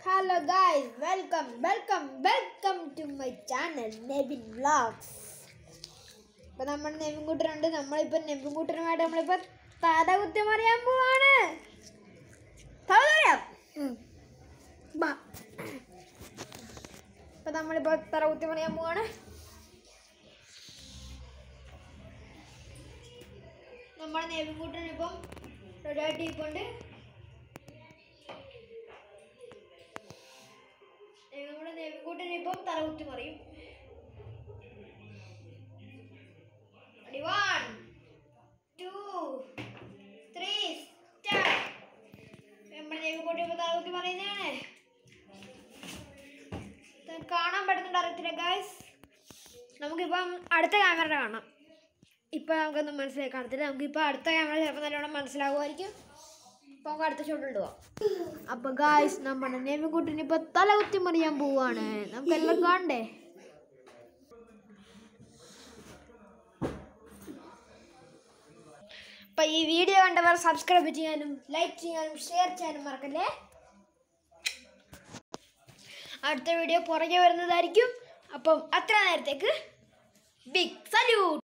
Hello guys welcome welcome welcome to my channel Nebin vlogs ഇപ്പൊ നമ്മൾ നെബിൻ കൂട്ടരുണ്ട് നമ്മളിപ്പോ നെബിൻ കൂട്ടരുമായിട്ട് നമ്മളിപ്പോ തല കുത്തി മറിയാൻ പോവാണ് തല മറിയാം ബാ. ഇപ്പൊ നമ്മളിപ്പോ തല കുത്തി മറിയാൻ പോവാണ് നമ്മുടെ നെബിൻ കൂട്ടൻ ഇപ്പം റെഡി ആയിട്ട് ഇരിപ്പുണ്ട് നമ്മുടെ നെവിൻകുട്ടൻ ഇപ്പം തലകുത്തി മറിയും Ready, one, two, three, start. നമ്മുടെ നെവിൻകുട്ടൻ ഇപ്പം തലകുത്തി മറിയുന്നതാണ് ഇത് കാണാൻ പറ്റുന്നുണ്ട് അറിയത്തില്ല ഗായ്സ് നമുക്കിപ്പം അടുത്ത ക്യാമറ കാണാം ഇപ്പം നമുക്കൊന്നും മനസ്സിലായി കാണത്തില്ല നമുക്കിപ്പോൾ അടുത്ത ക്യാമറ ചിലപ്പോൾ നല്ലോണം മനസ്സിലാകുമായിരിക്കും അപ്പോൾ നമുക്ക് അടുത്ത ഷോട്ട് പോവാം അപ്പോൾ ഗായ്സ് നമ്മുടെ നെവിൻകുട്ടിന് ഇപ്പോൾ തല കുത്തി മറിയാൻ പോവാണ് നമുക്കെല്ലാം കാണണ്ടേ അപ്പോൾ ഈ വീഡിയോ കണ്ടവർ സബ്സ്ക്രൈബ് ചെയ്യാനും ലൈക്ക് ചെയ്യാനും ഷെയർ ചെയ്യാനും മറക്കല്ലേ അടുത്ത വീഡിയോ പുറകെ വരുന്നതായിരിക്കും അപ്പം അത്ര നേരത്തേക്ക് ബിഗ് സല്യൂട്ട്